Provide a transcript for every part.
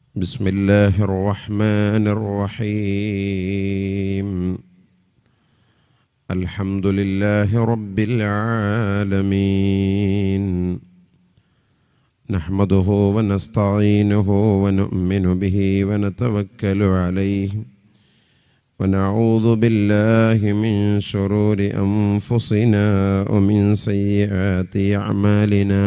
بسم الله الرحمن الرحيم الحمد لله رب العالمين نحمده ونستعينه ونؤمن به ونتوكل عليه ونعوذ بالله من شرور أنفسنا ومن سيئات أعمالنا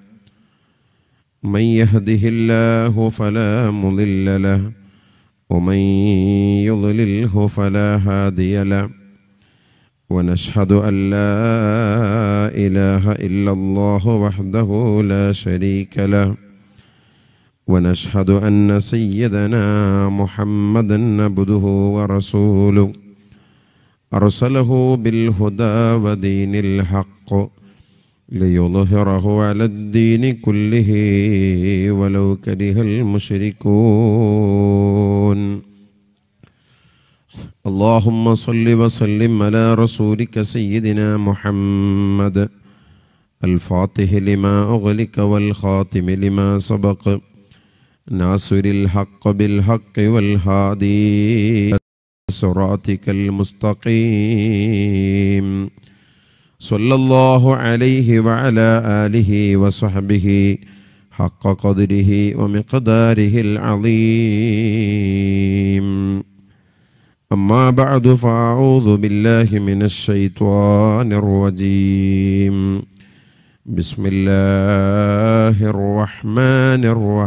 من يهده الله فلا مضل له ومن يضلله فلا هادي له ونشهد أن لا إله إلا الله وحده لا شريك له ونشهد أن سيدنا محمدا عبده ورسوله أرسله بالهدى ودين الحق ليظهره على الدين كله ولو كره المشركون اللهم صل وسلم على رسولك سيدنا محمد الفاتح لما أغلق والخاتم لما سبق ناصر الحق بالحق والهادي صراطك المستقيم صلى الله عليه وعلى آله وصحبه حق قدره ومقداره العظيم أما بعد فأعوذ بالله من الشيطان الرجيم بسم الله الرحمن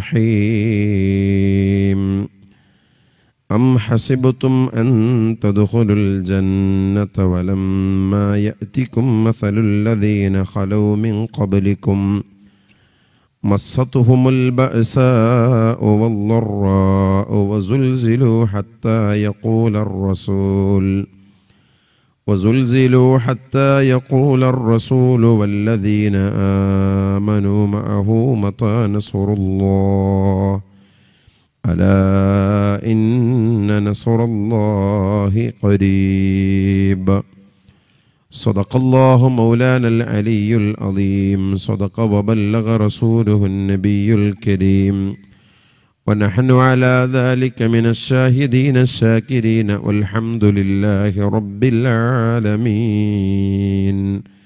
الرحيم أم حسبتم أن تدخلوا الجنة ولما يأتكم مثل الذين خلوا من قبلكم مستهم البأساء والضراء وزلزلوا حتى يقول الرسول وزلزلوا حتى يقول الرسول والذين آمنوا معه متى نصر الله ألا إن نصر الله قريب صدق الله مولانا العلي العظيم صدق وبلغ رسوله النبي الكريم ونحن على ذلك من الشاهدين الشاكرين والحمد لله رب العالمين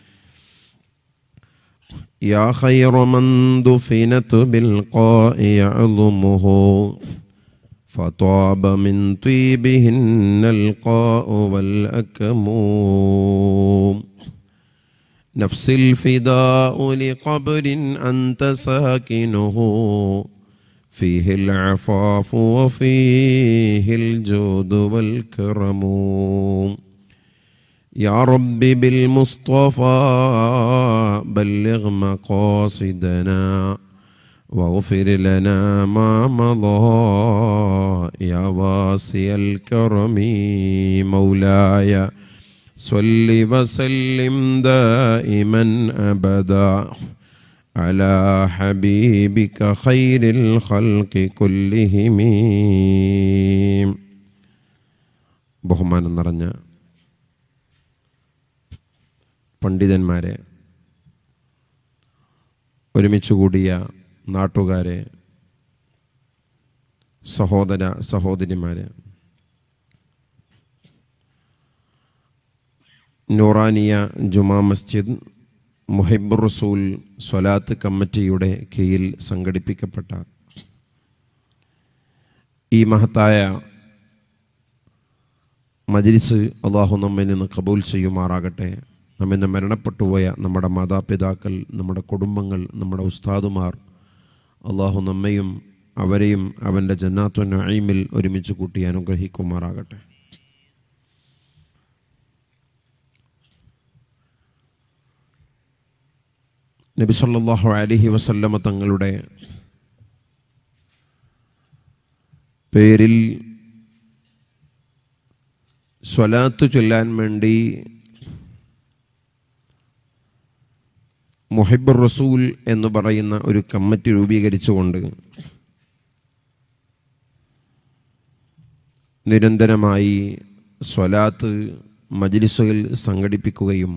يا خير من دفنت بالقاء يعظمه فطاب من طيبهن القاء والأكم نفس الفداء لقبر أنت ساكنه فيه العفاف وفيه الجود والكرم يا رب بالمصطفى بلغ مقاصدنا واغفر لنا ما مضى يا واسع الكرم مولاي صل وسلم دائما ابدا على حبيبك خير الخلق كلهم ബഹുമാനം നിറഞ്ഞ പണ്ഡിതന്മാരെ ഒരുമിച്ച് കൂടിയ നാട്ടുകാരെ സഹോദര സഹോദരിമാരെ നൂറാനിയ ജുമാ മസ്ജിദ് മുഹിബുർ റസൂൽ സ്വലാത്ത് കമ്മിറ്റിയുടെ കീഴിൽ സംഘടിപ്പിക്കപ്പെട്ട ഈ മഹത്തായ മജ്ലിസ് അള്ളാഹു നമ്മിൽ നിന്ന് കബൂൽ ചെയ്യുമാറാകട്ടെ നമ്മിന്ന് മരണപ്പെട്ടുപോയ നമ്മുടെ മാതാപിതാക്കൾ നമ്മുടെ കുടുംബങ്ങൾ നമ്മുടെ ഉസ്താദുമാർ അള്ളാഹു നമ്മയും അവരെയും അവൻ്റെ ജന്നാത്തു നഈമിൽ ഒരുമിച്ച് കൂട്ടി അനുഗ്രഹിക്കുമാറാകട്ടെ നബി സല്ലല്ലാഹു അലൈഹി വസല്ലമ തങ്ങളുടെ പേരിൽ സ്വലാത്ത് ചൊല്ലാൻ വേണ്ടി മുഹിബുർ റസൂൽ എന്ന് പറയുന്ന ഒരു കമ്മിറ്റി രൂപീകരിച്ചുകൊണ്ട് നിരന്തരമായി സ്വലാത്ത് മജ്ലിസുകൾ സംഘടിപ്പിക്കുകയും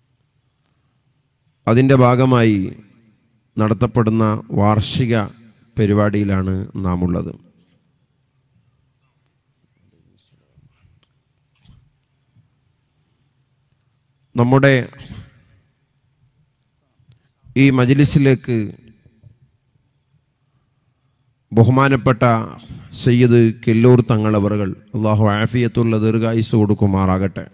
അതിൻ്റെ ഭാഗമായി നടത്തപ്പെടുന്ന വാർഷിക പരിപാടിയിലാണ് നാം ഉള്ളത് നമ്മുടെ ഈ മജ്ലിസിലേക്ക് ബഹുമാനപ്പെട്ട സയ്യിദ് കെല്ലൂർ തങ്ങളവറുകൾ അള്ളാഹു ആഫിയത്തുള്ള ദീർഘായുസ് കൊടുക്കുമാറാകട്ടെ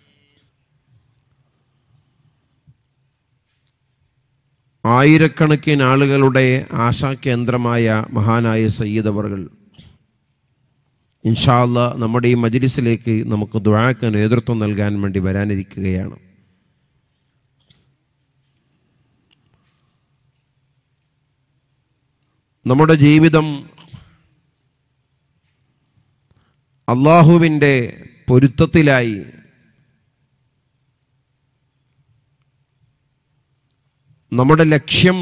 ആയിരക്കണക്കിന് ആളുകളുടെ ആശാകേന്ദ്രമായ മഹാനായ സയ്യിദ് അവറുകൾ ഇൻഷാല്ല നമ്മുടെ ഈ മജ്ലിസിലേക്ക് നമുക്ക് ദ്വാക്ക് നേതൃത്വം നൽകാൻ വേണ്ടി വരാനിരിക്കുകയാണ് നമ്മുടെ ജീവിതം അള്ളാഹുവിൻ്റെ പൊരുത്തത്തിലായി നമ്മുടെ ലക്ഷ്യം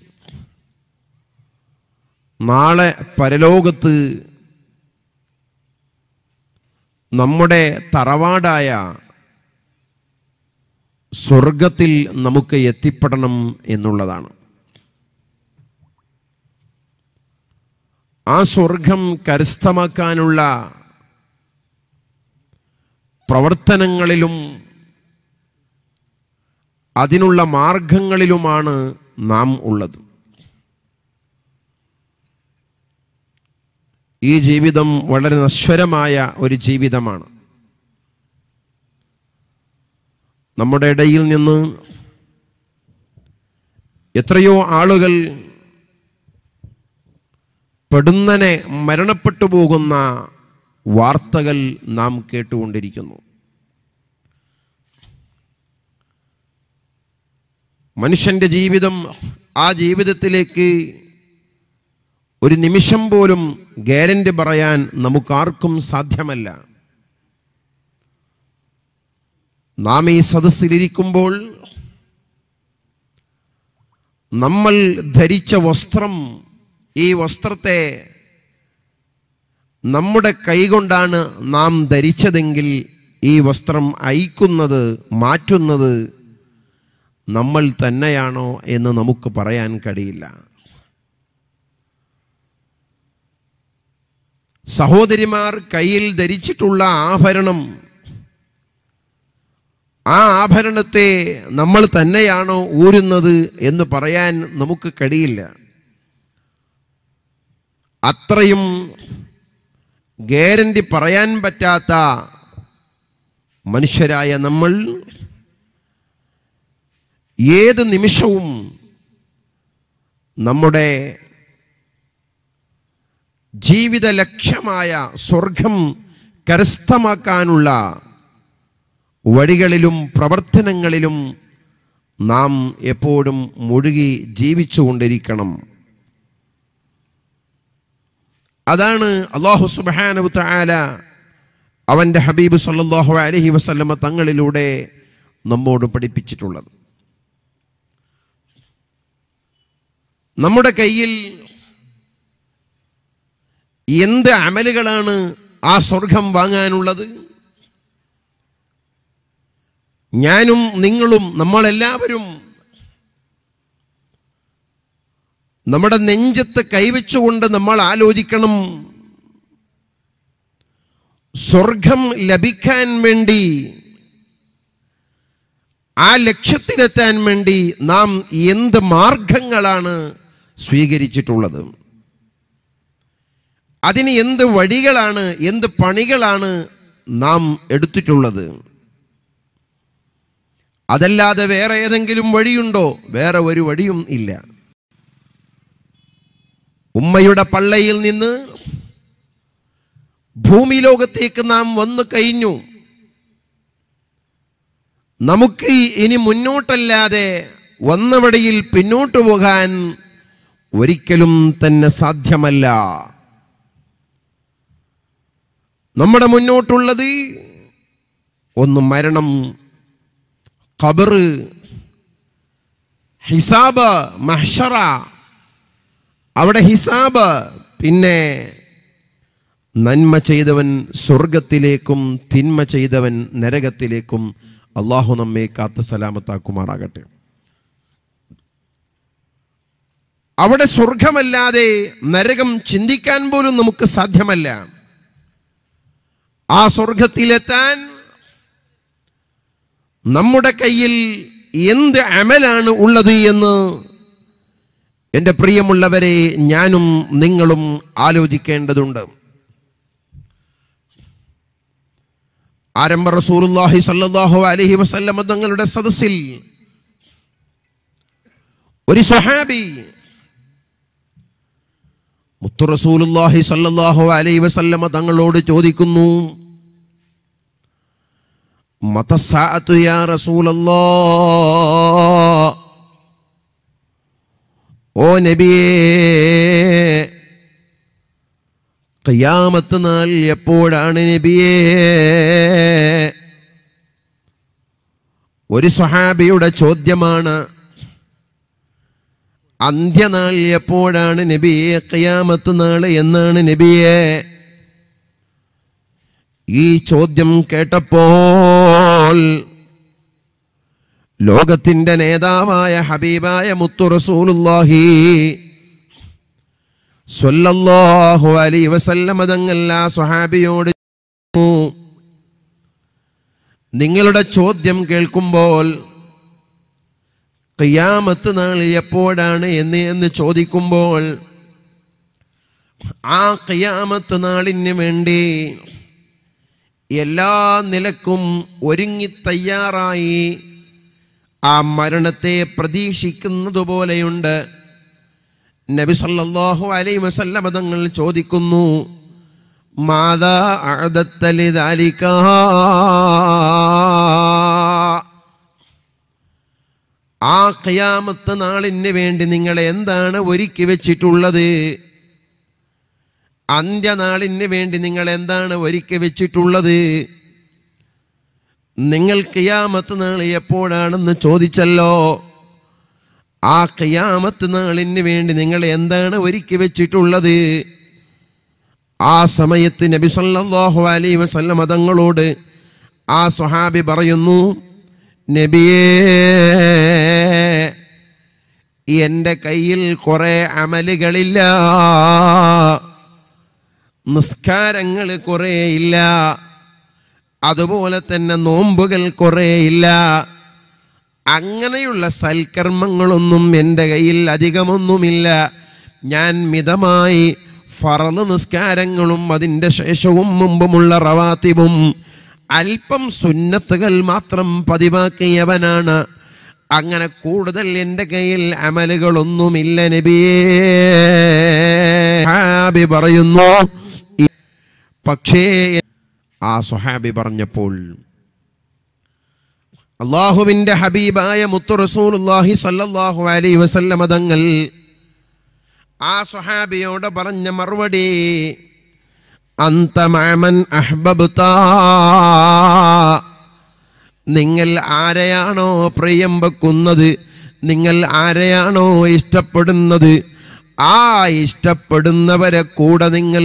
നാളെ പരലോകത്ത് നമ്മുടെ തറവാടായ സ്വർഗത്തിൽ നമുക്ക് എത്തിപ്പെടണം എന്നുള്ളതാണ് ആ സ്വർഗം കരസ്ഥമാക്കാനുള്ള പ്രവർത്തനങ്ങളിലും അതിനുള്ള മാർഗങ്ങളിലുമാണ് നാം ഉള്ളത് ഈ ജീവിതം വളരെ നശ്വരമായ ഒരു ജീവിതമാണ് നമ്മുടെ ഇടയിൽ നിന്ന് എത്രയോ ആളുകൾ പെടുന്നനെ മരണപ്പെട്ടു പോകുന്ന വാർത്തകൾ നാം കേട്ടുകൊണ്ടിരിക്കുന്നു മനുഷ്യന്റെ ജീവിതം ആ ജീവിതത്തിലേക്ക് ഒരു നിമിഷം പോലും ഗ്യാരണ്ടി പറയാൻ നമുക്കാർക്കും സാധ്യമല്ല നാം ഈ സദസ്സിലിരിക്കുമ്പോൾ നമ്മൾ ധരിച്ച വസ്ത്രം ഈ വസ്ത്രത്തെ നമ്മുടെ കൈകൊണ്ടാണ് നാം ധരിച്ചതെങ്കിൽ ഈ വസ്ത്രം അയക്കുന്നത് മാറ്റുന്നത് നമ്മൾ തന്നെയാണോ എന്ന് നമുക്ക് പറയാൻ കഴിയില്ല സഹോദരിമാർ കയ്യിൽ ധരിച്ചിട്ടുള്ള ആഭരണം ആ ആഭരണത്തെ നമ്മൾ തന്നെയാണോ ഊരുന്നത് എന്ന് പറയാൻ നമുക്ക് കഴിയില്ല അത്രയും ഗ്യാരണ്ടി പറയാൻ പറ്റാത്ത മനുഷ്യരായ നമ്മൾ ഏത് നിമിഷവും നമ്മുടെ ജീവിത ലക്ഷ്യമായ സ്വർഗം കരസ്ഥമാക്കാനുള്ള വഴികളിലും പ്രവർത്തനങ്ങളിലും നാം എപ്പോഴും മുഴുകി ജീവിച്ചുകൊണ്ടിരിക്കണം അതാണ് അള്ളാഹു സുബാനു താല അവൻ്റെ ഹബീബ് സല്ലാഹു അലഹി വസല്ലമ തങ്ങളിലൂടെ നമ്മോട് പഠിപ്പിച്ചിട്ടുള്ളത് നമ്മുടെ കയ്യിൽ എന്ത് അമലുകളാണ് ആ സ്വർഗം വാങ്ങാനുള്ളത് ഞാനും നിങ്ങളും നമ്മളെല്ലാവരും നമ്മുടെ നെഞ്ചത്ത് കൈവച്ചുകൊണ്ട് നമ്മൾ ആലോചിക്കണം സ്വർഗം ലഭിക്കാൻ വേണ്ടി ആ ലക്ഷ്യത്തിലെത്താൻ വേണ്ടി നാം എന്ത് മാർഗങ്ങളാണ് സ്വീകരിച്ചിട്ടുള്ളത് അതിന് എന്ത് വഴികളാണ് എന്ത് പണികളാണ് നാം എടുത്തിട്ടുള്ളത് അതല്ലാതെ വേറെ ഏതെങ്കിലും വഴിയുണ്ടോ വേറെ ഒരു വഴിയും ഇല്ല ഉമ്മയുടെ പള്ളയിൽ നിന്ന് ഭൂമി ലോകത്തേക്ക് നാം വന്നു കഴിഞ്ഞു നമുക്ക് ഇനി മുന്നോട്ടല്ലാതെ വന്നവടിയിൽ പിന്നോട്ട് പോകാൻ ഒരിക്കലും തന്നെ സാധ്യമല്ല നമ്മുടെ മുന്നോട്ടുള്ളത് ഒന്ന് മരണം ഖബറ് ഹിസാബ് മഹ്ഷറ അവിടെ ഹിസാബ് പിന്നെ നന്മ ചെയ്തവൻ സ്വർഗത്തിലേക്കും തിന്മ ചെയ്തവൻ നരകത്തിലേക്കും അള്ളാഹു നമ്മെ കാത്ത് സലാമത്താക്കുമാറാകട്ടെ അവിടെ സ്വർഗമല്ലാതെ നരകം ചിന്തിക്കാൻ പോലും നമുക്ക് സാധ്യമല്ല ആ സ്വർഗത്തിലെത്താൻ നമ്മുടെ കയ്യിൽ എന്ത് അമലാണ് ഉള്ളത് എന്ന് എൻ്റെ പ്രിയമുള്ളവരെ ഞാനും നിങ്ങളും ആലോചിക്കേണ്ടതുണ്ട് ആരംഭ റസൂലുള്ളാഹി സ്വല്ലല്ലാഹു അലൈഹി വസല്ലം തങ്ങളുടെ സദസ്സിൽ ഒരു സ്വഹാബി മുത്തു റസൂലുള്ളാഹി സ്വല്ലല്ലാഹു അലൈഹി വസല്ലം തങ്ങളോട് ചോദിക്കുന്നു മതസാഅത്തു യാ റസൂലല്ലാ ഓ നബിയേ ഖിയാമത്ത് നാൾ എപ്പോഴാണ് നബിയേ ഒരു സ്വഹാബിയുടെ ചോദ്യമാണ് അന്ത്യനാൾ എപ്പോഴാണ് നബിയെ ഖിയാമത്ത് നാൾ എന്നാണ് നബിയെ ഈ ചോദ്യം കേട്ടപ്പോൾ ലോകത്തിന്റെ നേതാവായ ഹബീബായ മുത്തു റസൂലുള്ളാഹി സ്വല്ലല്ലാഹു അലൈഹി വസല്ലമ തങ്ങൾ ആ സ്വഹാബിയോട് ചോദിച്ചു, നിങ്ങളുടെ ചോദ്യം കേൾക്കുമ്പോൾ ഖിയാമത്ത് നാൾ എപ്പോഴാണ് എന്ന് എന്ന് ചോദിക്കുമ്പോൾ ആ ഖിയാമത്ത് നാളിന് വേണ്ടി എല്ലാ നിലക്കും ഒരുങ്ങി തയ്യാറായി ആ മരണത്തെ പ്രതീക്ഷിക്കുന്നത് പോലെയുണ്ട് നബി സല്ലല്ലാഹു അലൈഹി വസല്ലമ തങ്ങൾ ചോദിക്കുന്നു മാതാ അഅദത്ത ലിദാലിക ആ ഖിയാമത്ത് നാളിന് വേണ്ടി നിങ്ങൾ എന്താണ് ഒരുക്കി വെച്ചിട്ടുള്ളത് അന്ത്യനാളിന് വേണ്ടി നിങ്ങൾ എന്താണ് ഒരുക്കി വെച്ചിട്ടുള്ളത് നിങ്ങൾ ഖിയാമത്ത് നാൾ എപ്പോഴാണെന്ന് ചോദിച്ചല്ലോ ആ ഖിയാമത്ത് നാളിന് വേണ്ടി നിങ്ങൾ എന്താണ് ഒരുക്കി വെച്ചിട്ടുള്ളത് ആ സമയത്ത് നബി സല്ലല്ലാഹു അലൈഹി വസല്ലം തങ്ങളോട് ആ സ്വഹാബി പറയുന്നു നബിയേ എൻ്റെ കയ്യിൽ കുറേ അമലുകളില്ല നിസ്കാരങ്ങൾ കുറേ ഇല്ല അതുപോലെ തന്നെ നോമ്പുകൾ കുറേ ഇല്ല അങ്ങനെയുള്ള സൽക്കർമ്മങ്ങളൊന്നും എൻ്റെ കയ്യിൽ അധികമൊന്നുമില്ല ഞാൻ മിതമായി ഫറന്ന് നിസ്കാരങ്ങളും അതിൻ്റെ ശേഷവും മുമ്പുമുള്ള റവാത്തിവും അല്പം സുന്നത്തുകൾ മാത്രം പതിവാക്കിയവനാണ് അങ്ങനെ കൂടുതൽ എൻ്റെ കയ്യിൽ അമലുകളൊന്നുമില്ല നബിയേ ഹാബി പറയുന്നു "ഇ- പക്ഷേ ആ സുഹാബി പറഞ്ഞപ്പോൾ അള്ളാഹുവിന്റെ ഹബീബായ മുത്തു റസൂലുള്ളാഹി സല്ലല്ലാഹു അലൈഹി വസല്ലമ തങ്ങൾ ആ സ്വഹാബിയോട് പറഞ്ഞ മറുപടി അന്ത മഅമൻ അഹ്ബബ്ത നിങ്ങൾ ആരെയാണോ പ്രിയം വെക്കുന്നത് നിങ്ങൾ ആരെയാണോ ഇഷ്ടപ്പെടുന്നത് ആ ഇഷ്ടപ്പെടുന്നവരെ കൂടെ നിങ്ങൾ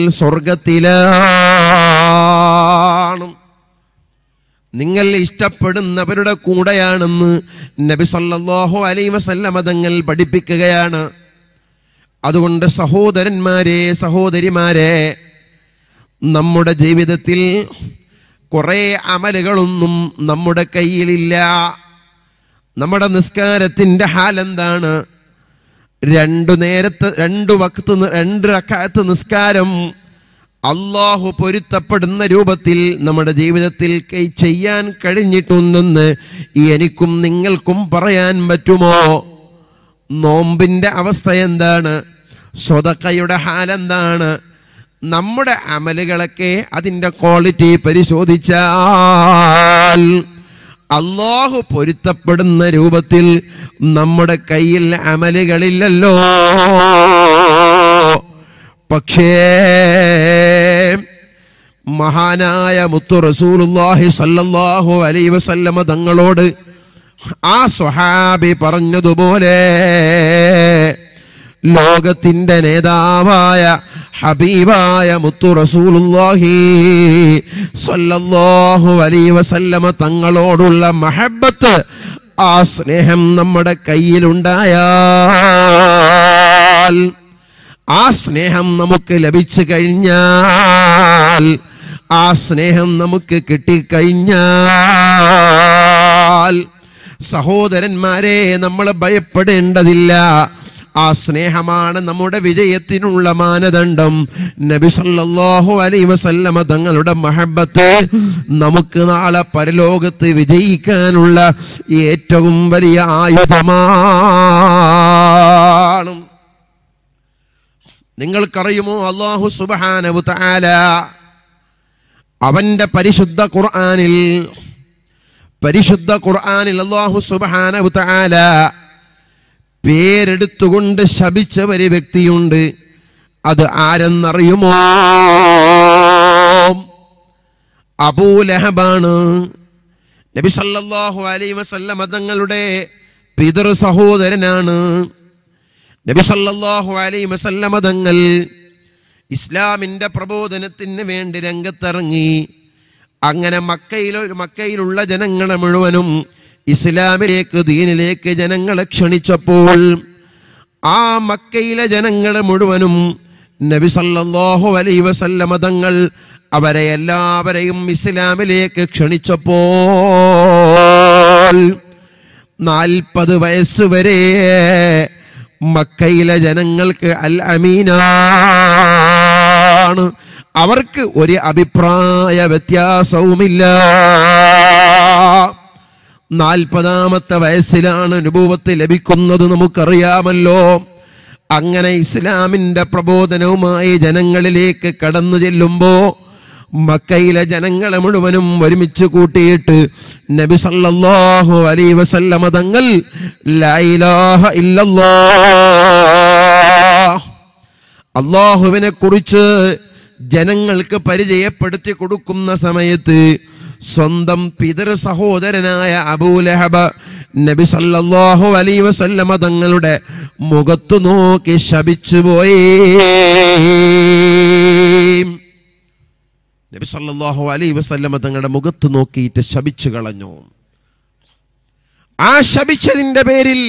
സ്വർഗത്തിലാണ് നിങ്ങൾ ഇഷ്ടപ്പെടുന്നവരുടെ കൂടെയാണെന്ന് നബി സല്ലല്ലാഹു അലൈഹി വസല്ലമ തങ്ങൾ പഠിപ്പിക്കുകയാണ് അതുകൊണ്ട് സഹോദരന്മാരെ സഹോദരിമാരെ നമ്മുടെ ജീവിതത്തിൽ കുറേ അമലുകളൊന്നും നമ്മുടെ കയ്യിലില്ല നമ്മുടെ നിസ്കാരത്തിൻ്റെ ഹാലെന്താണ് രണ്ടു നേരത്തെ രണ്ടു വക്ത് നി- രണ്ട് റക്കാത്ത് നിസ്കാരം അള്ളാഹു പൊരുത്തപ്പെടുന്ന രൂപത്തിൽ നമ്മുടെ ജീവിതത്തിൽ കൈ- ചെയ്യാൻ കഴിഞ്ഞിട്ടുണ്ടെന്ന് എനിക്കും നിങ്ങൾക്കും പറയാൻ പറ്റുമോ നോമ്പിന്റെ അവസ്ഥ എന്താണ് സ്വതക്കയുടെ ഹാലെന്താണ് നമ്മുടെ അമലുകളൊക്കെ അതിൻ്റെ ക്വാളിറ്റി പരിശോധിച്ചാൽ അള്ളാഹു പൊരുത്തപ്പെടുന്ന രൂപത്തിൽ നമ്മുടെ കയ്യിൽ അമലുകളില്ലല്ലോ പക്ഷേ മഹാനായ മുത്തു റസൂലുള്ളാഹി സല്ലല്ലാഹു അലൈഹി വസല്ലമ തങ്ങളോട് ആ സ്വഹാബി പറഞ്ഞതുപോലെ ലോകത്തിന്റെ നേതാവായ ഹബീബായ മുത്തു റസൂലുള്ളാഹി സല്ലല്ലാഹു അലൈഹി വസല്ലമ തങ്ങളോടുള്ള മഹബത്ത് ആ സ്നേഹം നമ്മുടെ കയ്യിലുണ്ടായാൽ കഴിഞ്ഞാൽ ആ സ്നേഹം നമുക്ക് ലഭിച്ചു കഴിഞ്ഞാൽ ആ സ്നേഹം നമുക്ക് കിട്ടിക്കഴിഞ്ഞാൽ സഹോദരന്മാരെ നമ്മൾ ഭയപ്പെടേണ്ടതില്ല ആ സ്നേഹമാണ് നമ്മുടെ വിജയത്തിനുള്ള മാനദണ്ഡം നബി സല്ലല്ലാഹു അലൈഹി വസല്ലമ തങ്ങളുടെ മഹബത്ത് നമുക്ക് നാളെ പരലോകത്ത് വിജയിക്കാനുള്ള ഏറ്റവും വലിയ ആയുധമാണ് നിങ്ങൾക്കറിയുമോ അള്ളാഹു സുബ്ഹാനഹു തആല അവന്റെ പരിശുദ്ധ ഖുർആനിൽ പരിശുദ്ധ ഖുർആനിൽ അള്ളാഹു സുബ്ഹാനഹു തആല പേരെടുത്തുകൊണ്ട് ശപിച്ച ഒരു വ്യക്തിയുണ്ട് അത് ആരെന്നറിയുമോ അബൂലഹബാണ് നബി സല്ലല്ലാഹു അലൈഹി വസല്ലമ തങ്ങളുടെ പിതൃ സഹോദരനാണ് നബി സല്ലല്ലാഹു അലൈഹി വസല്ലമ തങ്ങൾ ഇസ്ലാമിന്റെ പ്രബോധനത്തിന് വേണ്ടി രംഗത്തിറങ്ങി അങ്ങനെ മക്കയിലോ മക്കയിലുള്ള ജനങ്ങളെ മുഴുവനും ഇസ്ലാമിലേക്ക് ദീനിലേക്ക് ജനങ്ങളെ ക്ഷണിച്ചപ്പോൾ ആ മക്കയിലെ ജനങ്ങളെ മുഴുവനും നബി സല്ലല്ലാഹു അലൈഹി വസല്ലമ തങ്ങൾ അവരെ എല്ലാവരെയും ഇസ്ലാമിലേക്ക് ക്ഷണിച്ചപ്പോൾ നാൽപ്പത് വയസ്സ് വരെ മക്കയിലെ ജനങ്ങൾക്ക് അൽ അമീനാണ് അവർക്ക് ഒരു അഭിപ്രായ വ്യത്യാസവുമില്ല നാൽപ്പതാമത്തെ വയസ്സിലാണ് അനുഭവത്ത് ലഭിക്കുന്നത് നമുക്കറിയാമല്ലോ അങ്ങനെ ഇസ്ലാമിന്റെ പ്രബോധനവുമായി ജനങ്ങളിലേക്ക് കടന്നു ചെല്ലുമ്പോ മക്കയിലെ ജനങ്ങളെ മുഴുവനും ഒരുമിച്ച് കൂട്ടിയിട്ട് നബി സല്ലല്ലാഹു അലൈഹി വസല്ലമ തങ്ങൾ ലാ ഇലാഹ ഇല്ലല്ലാഹ് അള്ളാഹുവിനെ കുറിച്ച് ജനങ്ങൾക്ക് പരിചയപ്പെടുത്തി കൊടുക്കുന്ന സമയത്ത് സ്വന്തം പിതൃ സഹോദരനായ അബൂലഹബ നബി സല്ലല്ലാഹു അലൈഹി വസല്ലമ തങ്ങളുടെ മുഖത്തു നോക്കി ശപിച്ചുപോയി നബി സല്ലല്ലാഹു അലൈഹി വസല്ലമ തങ്ങളുടെ മുഖത്ത് നോക്കിയിട്ട് ശപിച്ചു കളഞ്ഞു ആ ശപിച്ചതിന്റെ പേരിൽ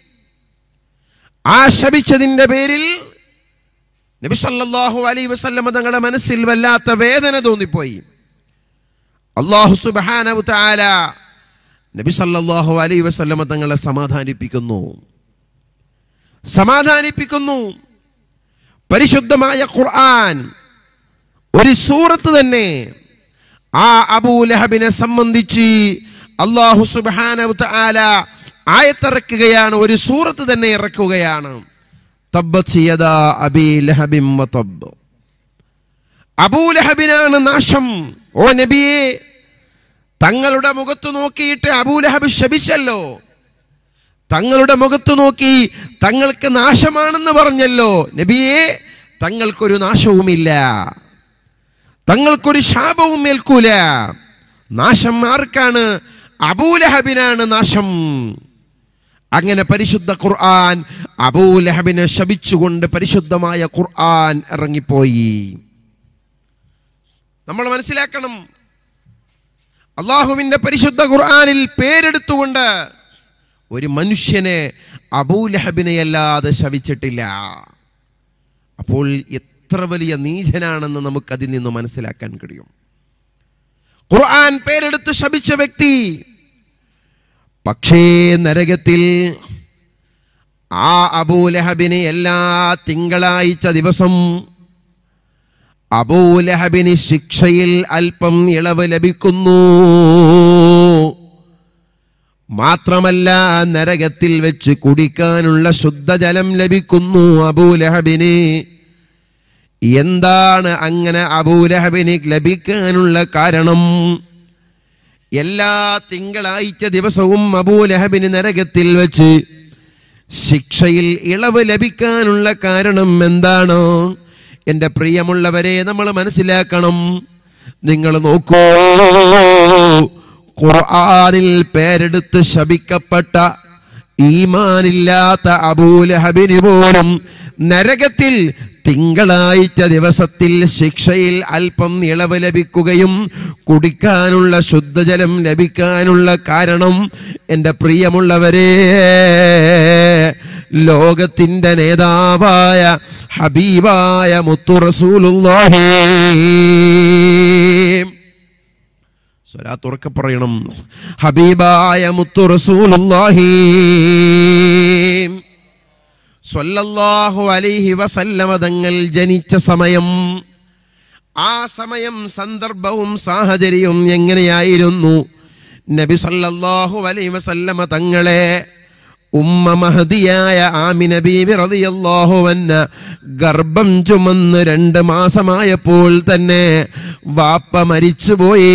ആ ശപിച്ചതിന്റെ പേരിൽ നബി സല്ലല്ലാഹു അലൈഹി വസല്ലമ തങ്ങളുടെ മനസ്സിൽ വല്ലാത്ത വേദന തോന്നിപ്പോയി അള്ളാഹു സുബ്ഹാനഹു തആല നബി സല്ലല്ലാഹു അലൈഹി വസല്ലമ തങ്ങളെ സമാധാനിപ്പിക്കുന്നു സമാധാനിപ്പിക്കുന്നു പരിശുദ്ധമായ ഖുർആൻ ഒരു സൂറത്ത് തന്നെ ആ അബൂലഹബിനെ സംബന്ധിച്ച് അള്ളാഹു സുബ്ഹാനഹു തആല ആയത്തിറക്കുകയാണ് ഒരു സൂറത്ത് തന്നെ ഇറക്കുകയാണ് തബ്ബത് യദാ അബീ ലഹബിൻ വതബ് അബൂലഹബിനാണ് നാശം ഓ നബിയെ തങ്ങളുടെ മുഖത്ത് നോക്കിയിട്ട് അബൂലഹബ് ശപിച്ചല്ലോ തങ്ങളുടെ മുഖത്ത് നോക്കി തങ്ങൾക്ക് നാശമാണെന്ന് പറഞ്ഞല്ലോ നബിയെ തങ്ങൾക്കൊരു നാശവുമില്ല തങ്ങൾക്കൊരു ശാപവും ഏൽക്കൂല നാശം ആർക്കാണ് അബൂലഹബിനാണ് നാശം അങ്ങനെ പരിശുദ്ധ ഖുർആൻ അബൂലഹബിനെ ശപിച്ചുകൊണ്ട് പരിശുദ്ധമായ ഖുർആൻ ഇറങ്ങിപ്പോയി നമ്മൾ മനസ്സിലാക്കണം അള്ളാഹുവിന്റെ പരിശുദ്ധ ഖുർആനിൽ പേരെടുത്തുകൊണ്ട് ഒരു മനുഷ്യനെ അബൂലഹബിനെ അല്ലാതെ ശവിച്ചിട്ടില്ല അപ്പോൾ എത്ര വലിയ നീചനാണെന്ന് നമുക്കതിൽ നിന്ന് മനസ്സിലാക്കാൻ കഴിയും ഖുർആൻ പേരെടുത്ത് ശപിച്ച വ്യക്തി പക്ഷേ നരകത്തിൽ ആ അബൂലഹബിന് എല്ലാ തിങ്കളാഴ്ച ദിവസം അബൂലഹബിന് ശിക്ഷയിൽ അല്പം ഇളവ് ലഭിക്കുന്നു മാത്രമല്ല നരകത്തിൽ വെച്ച് കുടിക്കാനുള്ള ശുദ്ധജലം ലഭിക്കുന്നു അബൂലഹബിന് എന്താണ് അങ്ങനെ അബൂലഹബിന് ലഭിക്കാനുള്ള കാരണം എല്ലാ തിങ്കളാഴ്ച ദിവസവും അബൂലഹബിന് നരകത്തിൽ വെച്ച് ശിക്ഷയിൽ ഇളവ് ലഭിക്കാനുള്ള കാരണം എന്താണോ എൻ്റെ പ്രിയമുള്ളവരെ നമ്മൾ മനസ്സിലാക്കണം നിങ്ങൾ നോക്കൂ ഖുർആനിൽ പേരെടുത്ത് ശപിക്കപ്പെട്ട ഈമാനില്ലാത്ത അബൂലഹബിന് പോലും നരകത്തിൽ തിങ്കളാഴ്ച ദിവസത്തിൽ ശിക്ഷയിൽ അല്പം ഇളവ് ലഭിക്കുകയും കുടിക്കാനുള്ള ശുദ്ധജലം ലഭിക്കാനുള്ള കാരണം എൻ്റെ പ്രിയമുള്ളവരെ ലോകത്തിന്റെ നേതാവായ ഹബീബായ മുത്തു റസൂലുള്ളാഹി സ്വലാത്ത് ഉറക്കെ പറയണം ഹബീബായ മുത്തു റസൂലുള്ളാഹി സ്വല്ലല്ലാഹു അലൈഹി വസല്ലമ തങ്ങൾ ജനിച്ച സമയം ആ സമയം സന്ദർഭവും സാഹചര്യവും എങ്ങനെയായിരുന്നു നബി സല്ലല്ലാഹു അലൈഹി വസല്ലമ തങ്ങളെ ഉമ്മ മഹദിയായ ആമിന ബീബി റളിയല്ലാഹു അൻഹ ഗർഭം ചുമന്ന് രണ്ട് മാസമായപ്പോൾ തന്നെ വാപ്പ മരിച്ചുപോയി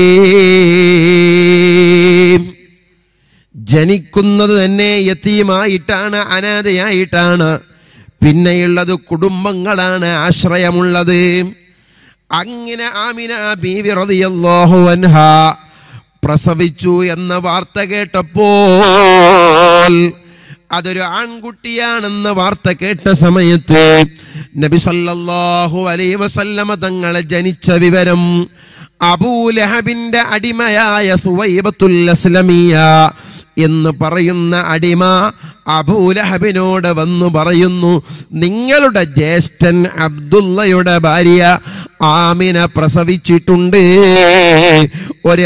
ജനിക്കുന്നത് തന്നെ യത്തീമായിട്ടാണ് അനാഥയായിട്ടാണ് പിന്നെയുള്ളത് കുടുംബങ്ങളാണ് ആശ്രയമുള്ളത് അങ്ങനെ ആമിന ബീവി റളിയല്ലാഹു അൻഹ പ്രസവിച്ചു എന്ന വാർത്ത കേട്ടപ്പോൾ അതൊരു ആൺകുട്ടിയാണെന്ന വാർത്ത കേട്ട സമയത്ത് നബി സല്ലല്ലാഹു അലൈഹി വസല്ലമ തങ്ങളെ ജനിച്ച വിവരം അബൂലഹബിന്റെ അടിമയായ സുവൈബത്തുൽ അസ്ലമിയ എന്ന് പറയുന്ന അടിമ അബൂലഹബിനോട് വന്നു പറയുന്നു നിങ്ങളുടെ ജ്യേഷ്ഠൻ അബ്ദുള്ളയുടെ ഭാര്യ ആമിന പ്രസവിച്ചിട്ടുണ്ട് ഒരു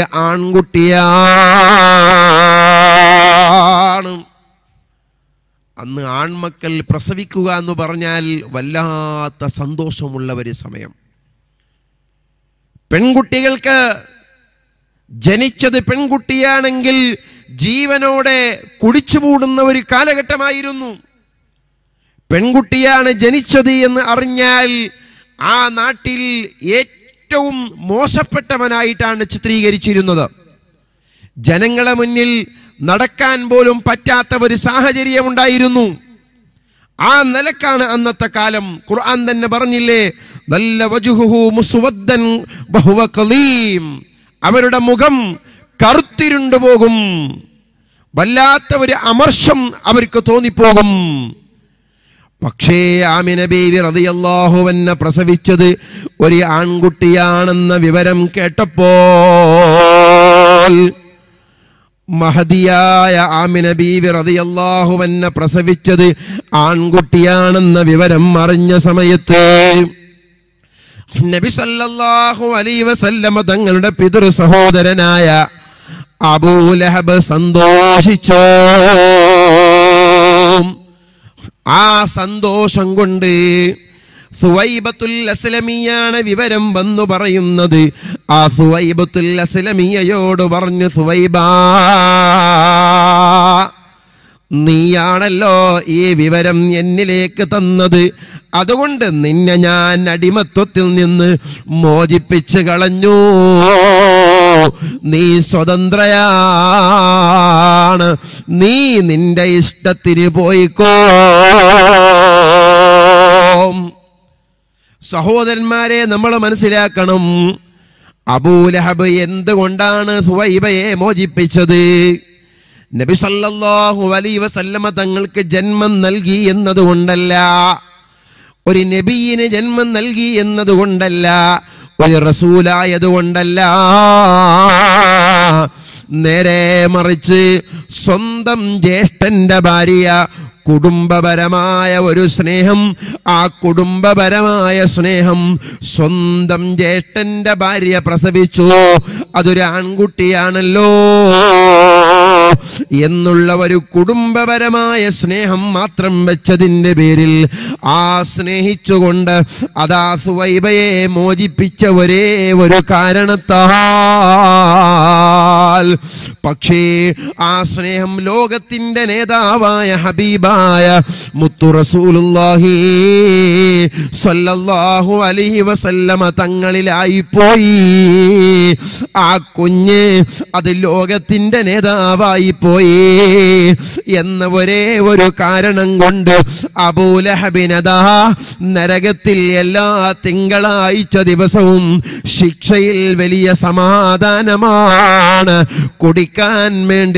ആൺകുട്ടിയാണ് അന്ന് ആൺമക്കൾ പ്രസവിക്കുക എന്ന് പറഞ്ഞാൽ വല്ലാത്ത സന്തോഷമുള്ള ഒരു സമയം പെൺകുട്ടികൾക്ക് ജനിച്ചത് പെൺകുട്ടിയാണെങ്കിൽ ജീവനോടെ കുടിച്ചുമൂടുന്ന ഒരു കാലഘട്ടമായിരുന്നു പെൺകുട്ടിയാണ് ജനിച്ചത് എന്ന് അറിഞ്ഞാൽ ആ നാട്ടിൽ ഏറ്റവും മോശപ്പെട്ടവനായിട്ടാണ് ചിത്രീകരിച്ചിരുന്നത് ജനങ്ങളെ മുന്നിൽ നടക്കാൻ പോലും പറ്റാത്ത ഒരു സാഹചര്യം ഉണ്ടായിരുന്നു ആ നിലക്കാണ് അന്നത്തെ കാലം ഖുർആൻ തന്നെ പറഞ്ഞില്ലേ നല്ല വജുഹുഹു മുസ്വദ്ദൻ ബഹുവ കളീം അവരുടെ മുഖം കറുത്തിരുണ്ടു പോകും വല്ലാത്ത ഒരു അമർഷം അവർക്ക് തോന്നിപ്പോകും പക്ഷേ ആമിന ബീവി റളിയല്ലാഹുവന്നെ പ്രസവിച്ചത് ഒരു ആൺകുട്ടിയാണെന്ന വിവരം കേട്ടപ്പോൾ മഹദിയായ ആമിന ബീവി റളിയല്ലാഹുവന്നെ പ്രസവിച്ചത് ആൺകുട്ടിയാണെന്ന വിവരം അറിഞ്ഞ സമയത്ത് നബി സല്ലല്ലാഹു അലൈഹി വസല്ലമ തങ്ങളുടെ പിതൃ സഹോദരനായ അബൂലഹബ് സന്തോഷിച്ചോ ആ സന്തോഷം കൊണ്ട് സുവൈബത്തുൽ അസ്ലമിയാണ് വിവരം വന്നു പറയുന്നത് ആ സുവൈബത്തുൽ അസ്ലമിയയോട് പറഞ്ഞു സുവൈബ നീയാണല്ലോ ഈ വിവരം എന്നിലേക്ക് തന്നത് അതുകൊണ്ട് നിന്നെ ഞാൻ അടിമത്വത്തിൽ നിന്ന് മോചിപ്പിച്ച് കളഞ്ഞു നീ സ്വതന്ത്രയാണ് നീ നിന്റെ ഇഷ്ടത്തിന് പോയിക്കോ സഹോദരന്മാരെ നമ്മൾ മനസ്സിലാക്കണം അബൂലഹബ് എന്തുകൊണ്ടാണ് സുവൈബയെ മോചിപ്പിച്ചത് നബി സല്ലല്ലാഹു അലൈഹി വസല്ലമ തങ്ങൾക്ക് ജന്മം നൽകി എന്നതുകൊണ്ടല്ല ഒരു നബിയിന് ജന്മം നൽകി എന്നതുകൊണ്ടല്ല ഒരു റസൂലായതുകൊണ്ടല്ല നേരെ മറിച്ച് സ്വന്തം ജ്യേഷ്ഠന്റെ ഭാര്യ കുടുംബപരമായ ഒരു സ്നേഹം ആ കുടുംബപരമായ സ്നേഹം സ്വന്തം ജ്യേഷ്ഠന്റെ ഭാര്യ പ്രസവിച്ചു അതൊരു ആൺകുട്ടിയാണല്ലോ എന്നുള്ള ഒരു കുടുംബപരമായ സ്നേഹം മാത്രം വെച്ചതിൻ്റെ പേരിൽ ആ സ്നേഹിച്ചുകൊണ്ട് അതാ സുവൈബയെ മോചിപ്പിച്ച ഒരേ ഒരു കാരണത്താൽ പക്ഷേ ആ സ്നേഹം ലോകത്തിന്റെ നേതാവായ ഹബീബായ മുത്തു റസൂലുള്ളാഹി സ്വല്ലല്ലാഹു അലൈഹി വസല്ലമ തങ്ങളിലായി പോയി ആ കുഞ്ഞ് അത് ലോകത്തിന്റെ നേതാവായി പോയി എന്ന ഒരേ ഒരു കാരണം കൊണ്ട് അബൂലഹബിനദാ നരകത്തിൽ എല്ലാ തിങ്കളാഴ്ച ദിവസവും ശിക്ഷയിൽ വലിയ സമാധാനമാണ് കുടിക്കാൻ വേണ്ടി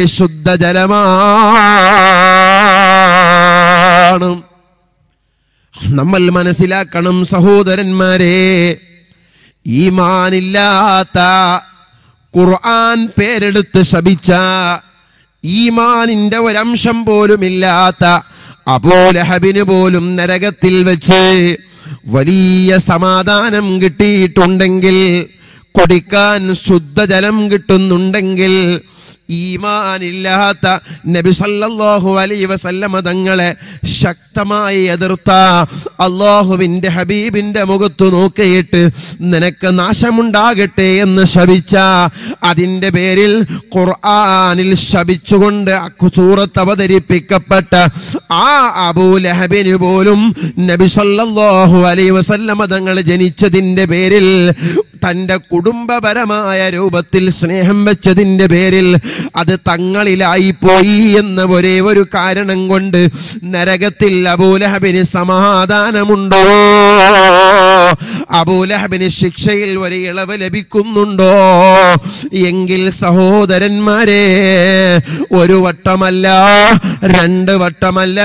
ശുദ്ധജലമാണ് നമ്മൾ മനസ്സിലാക്കണം സഹോദരന്മാരെ ഈമാനില്ലാത്ത ഖുർആൻ പേരെടുത്ത് ശപിച്ച ഈമാനിന്റെ ഒരംശം പോലുമില്ലാത്ത അബൂലഹബിന് പോലും നരകത്തിൽ വെച്ച് വലിയ സമാധാനം കിട്ടിയിട്ടുണ്ടെങ്കിൽ കുടിക്കാൻ ശുദ്ധജലം കിട്ടുന്നുണ്ടെങ്കിൽ ഈമാനില്ലാത്ത നബി സല്ലല്ലാഹു അലൈഹി വസല്ലമ തങ്ങളെ ശക്തമായി എതിർത്ത അള്ളാഹുവിൻ്റെ ഹബീബിൻ്റെ മുഖത്തു നോക്കിയിട്ട് നിനക്ക് നാശമുണ്ടാകട്ടെ എന്ന് ശപിച്ച അതിൻ്റെ പേരിൽ ഖുർആനിൽ ശപിച്ചുകൊണ്ട് സൂറത്ത് അവതരിപ്പിക്കപ്പെട്ട ആ അബൂലഹബിന് പോലും നബി സല്ലല്ലാഹു അലൈഹി വസല്ലമ തങ്ങൾ ജനിച്ചതിൻ്റെ പേരിൽ തൻ്റെ കുടുംബപരമായ രൂപത്തിൽ സ്നേഹം വെച്ചതിൻ്റെ പേരിൽ അത് തങ്ങളിലായി പോയി എന്ന ഒരേ ഒരു കാരണം കൊണ്ട് നരകത്തിൽ അബൂലഹബിന് സമാധാനമുണ്ടോ അബൂലഹബിന് ശിക്ഷയിൽ ഒരു ഇളവ് ലഭിക്കുന്നുണ്ടോ എങ്കിൽ സഹോദരന്മാരെ ഒരു വട്ടമല്ല രണ്ട് വട്ടമല്ല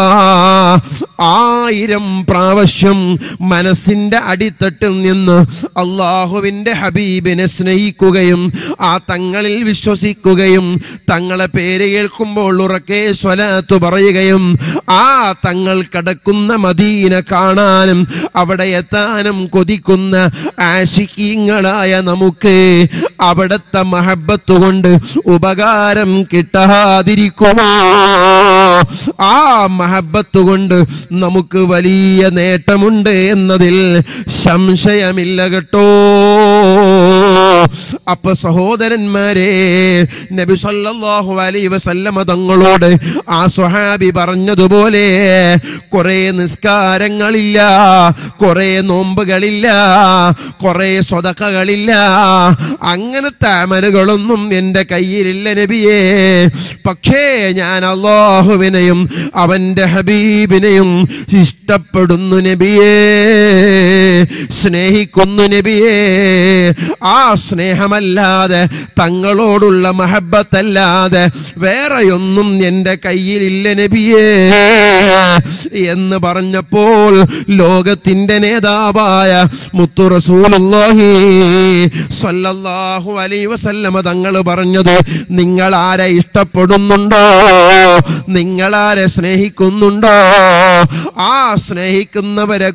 ആയിരം പ്രാവശ്യം മനസ്സിന്റെ അടിത്തട്ടിൽ നിന്ന് അള്ളാഹുവിൻ്റെ ഹബീബിനെ സ്നേഹിക്കുകയും ആ തങ്ങളിൽ വിശ്വസിക്കുകയും തങ്ങളെ പേര് കേൾക്കുമ്പോൾ ഉറക്കെ സ്വലാത്ത് പറയുകയും ആ തങ്ങൾ കിടക്കുന്ന മദീന കാണാനും അവിടെ എത്താനും കൊതിക്കുന്ന ആശിക്കീങ്ങളായ നമുക്ക് അവിടുത്തെ മഹബത്ത് കൊണ്ട് ഉപകാരം കിട്ടാതിരിക്കുമോ ആ മഹബത്ത് കൊണ്ട് നമുക്ക് വലിയ നേട്ടമുണ്ട് എന്നതിൽ സംശയമില്ല കേട്ടോ അപ്പൊ സഹോദരന്മാരെ നബി സല്ലല്ലാഹു അലൈഹി വസല്ലമ തങ്ങളോട് ആ സ്വഹാബി പറഞ്ഞതുപോലെ കുറെ നിസ്കാരങ്ങളില്ല കുറെ നോമ്പുകളില്ല കുറെ സ്വതക്കകളില്ല അങ്ങനത്തെ അമലുകളൊന്നും എൻ്റെ കയ്യിലില്ല നബിയേ പക്ഷേ ഞാൻ അള്ളാഹുവിനെയും അവൻ്റെ ഹബീബിനെയും ഇഷ്ടപ്പെടുന്നു നബിയേ സ്നേഹിക്കുന്നു നബിയേ ആ സ്നേഹമല്ലാതെ തങ്ങളോടുള്ള മഹബത്തല്ലാതെ വേറെയൊന്നും എൻ്റെ കയ്യിലില്ല നബിയേ എന്ന് പറഞ്ഞപ്പോൾ ലോകത്തിൻ്റെ നേതാവായ മുത്തു റസൂലുള്ളാഹി സ്വല്ലല്ലാഹു അലൈഹി വസല്ലമ തങ്ങൾ പറഞ്ഞത് നിങ്ങൾ ആരെ ഇഷ്ടപ്പെടുന്നുണ്ടോ നിങ്ങൾ ആരെ സ്നേഹിക്കുന്നുണ്ടോ ആ സ്നേഹിക്കുന്നവരെ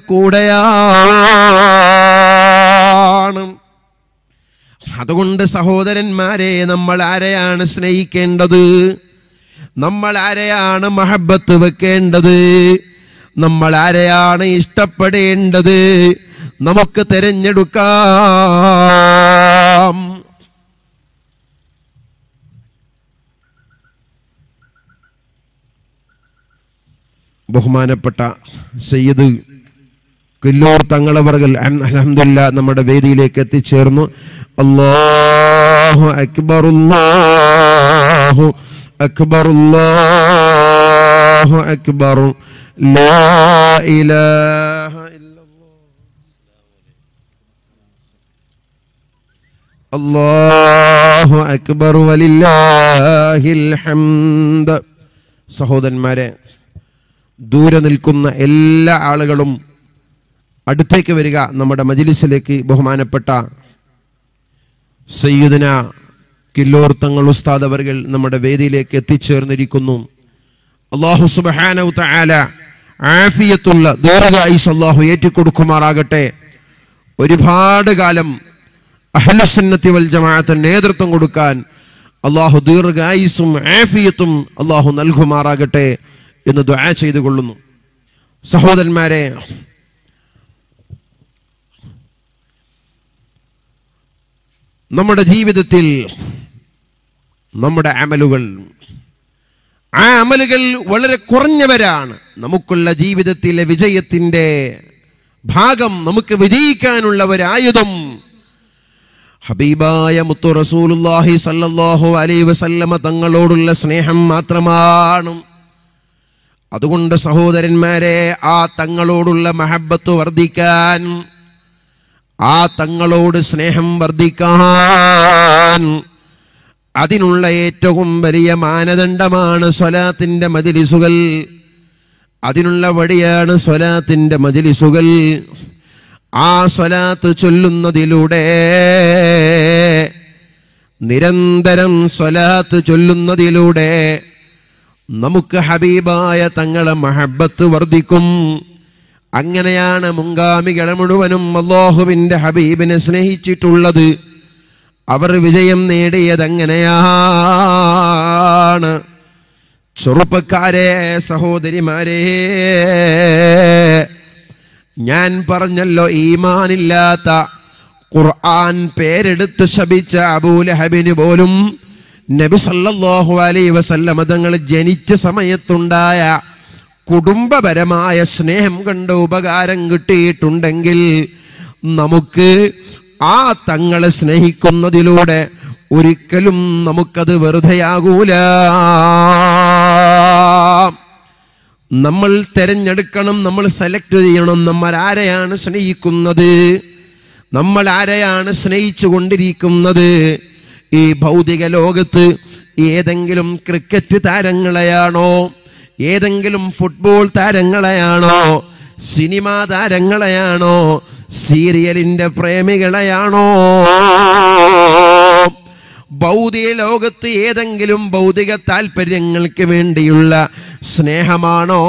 കൂടെയാണ് അതുകൊണ്ട് സഹോദരന്മാരെ നമ്മൾ ആരെയാണ് സ്നേഹിക്കേണ്ടത് നമ്മൾ ആരെയാണ് മഹബത്ത് വെക്കേണ്ടത് നമ്മൾ ആരെയാണ് ഇഷ്ടപ്പെടേണ്ടത് നമുക്ക് തിരഞ്ഞെടുക്കാം ബഹുമാനപ്പെട്ട സയ്യിദ് കില്ലൂർ തങ്ങളവർകൾ അലഹമില്ല നമ്മുടെ വേദിയിലേക്ക് എത്തിച്ചേർന്നു അല്ലാഹു അക്ബർ അല്ലാഹു അക്ബർ അല്ലാഹു അക്ബർ ലാ ഇലാഹ അല്ലാഹു അക്ബർ വലില്ലാഹിൽ ഹംദ് സഹോദരന്മാരെ ദൂരെ നിൽക്കുന്ന എല്ലാ ആളുകളും അടുത്തേക്ക് വരിക നമ്മുടെ മജിലിസിലേക്ക് ബഹുമാനപ്പെട്ട സയ്യിദിന കില്ലോർ തങ്ങൾ ഉസ്താദ് അവർകൾ നമ്മുടെ വേദിയിലേക്ക് എത്തിച്ചേർന്നിരിക്കുന്നു അള്ളാഹു സുബഹാനവ് തആല ആഫിയത്തുള്ള ദീർഘായുസ് അള്ളാഹു ഏറ്റിക്കൊടുക്കുമാറാകട്ടെ ഒരുപാട് കാലം അഹ്ലുസുന്നത്തി വൽ ജമാഅത്തിന് നേതൃത്വം കൊടുക്കാൻ അള്ളാഹു ദീർഘായുസും ആഫിയത്തും അള്ളാഹു നൽകുമാറാകട്ടെ എന്ന് ദുആ ചെയ്തു കൊള്ളുന്നു സഹോദരന്മാരെ നമ്മുടെ ജീവിതത്തിൽ നമ്മുടെ അമലുകൾ ആ അമലുകൾ വളരെ കുറഞ്ഞവരാണ് നമുക്കുള്ള ജീവിതത്തിലെ വിജയത്തിൻ്റെ ഭാഗം നമുക്ക് വിജയിക്കാനുള്ള ഒരായുധം ഹബീബായ മുത്തു റസൂലുല്ലാഹി സല്ലല്ലാഹു അലൈഹി വസല്ലമ തങ്ങളോടുള്ള സ്നേഹം മാത്രമാണ് അതുകൊണ്ട് സഹോദരന്മാരെ ആ തങ്ങളോടുള്ള മഹബത്ത് വർദ്ധിക്കാൻ ആ തങ്ങളോട് സ്നേഹം വർദ്ധിക്കാൻ അതിനുള്ള ഏറ്റവും വലിയ മാനദണ്ഡമാണ് സ്വലാത്തിൻ്റെ മജിലിസുകൾ അതിനുള്ള വഴിയാണ് സ്വലാത്തിൻ്റെ മജിലിസുകൾ ആ സ്വലാത്ത് ചൊല്ലുന്നതിലൂടെ നിരന്തരം സ്വലാത്ത് ചൊല്ലുന്നതിലൂടെ നമുക്ക് ഹബീബായ തങ്ങളെ മഹബത്ത് വർദ്ധിക്കും അങ്ങനെയാണ് മുൻഗാമികളെ മുഴുവനും അള്ളാഹുവിൻ്റെ ഹബീബിനെ സ്നേഹിച്ചിട്ടുള്ളത് അവർ വിജയം നേടിയത് എങ്ങനെയാണ് ചെറുപ്പക്കാരെ സഹോദരിമാരെ ഞാൻ പറഞ്ഞല്ലോ ഈമാനില്ലാത്ത ഖുർആൻ പേരെടുത്ത് ശപിച്ച അബൂലഹബിന് പോലും നബി സല്ലല്ലാഹു അലൈഹി വസല്ലമ തങ്ങൾ ജനിച്ച സമയത്തുണ്ടായ കുടുംബപരമായ സ്നേഹം കൊണ്ട് ഉപകാരം കിട്ടിയിട്ടുണ്ടെങ്കിൽ നമുക്ക് ആ തങ്ങളെ സ്നേഹിക്കുന്നതിലൂടെ ഒരിക്കലും നമുക്കത് വെറുതെയാകൂല നമ്മൾ തിരഞ്ഞെടുക്കണം നമ്മൾ സെലക്ട് ചെയ്യണം നമ്മൾ ആരെയാണ് സ്നേഹിക്കുന്നത് നമ്മൾ ആരെയാണ് സ്നേഹിച്ചു കൊണ്ടിരിക്കുന്നത് ഈ ഭൗതിക ലോകത്ത് ഏതെങ്കിലും ക്രിക്കറ്റ് താരങ്ങളെയാണോ ഏതെങ്കിലും ഫുട്ബോൾ താരങ്ങളെയാണോ സിനിമാ താരങ്ങളെയാണോ സീരിയലിന്റെ പ്രേമികളെയാണോ ഭൗതിക ലോകത്ത് ഏതെങ്കിലും ഭൗതിക താല്പര്യങ്ങൾക്ക് വേണ്ടിയുള്ള സ്നേഹമാണോ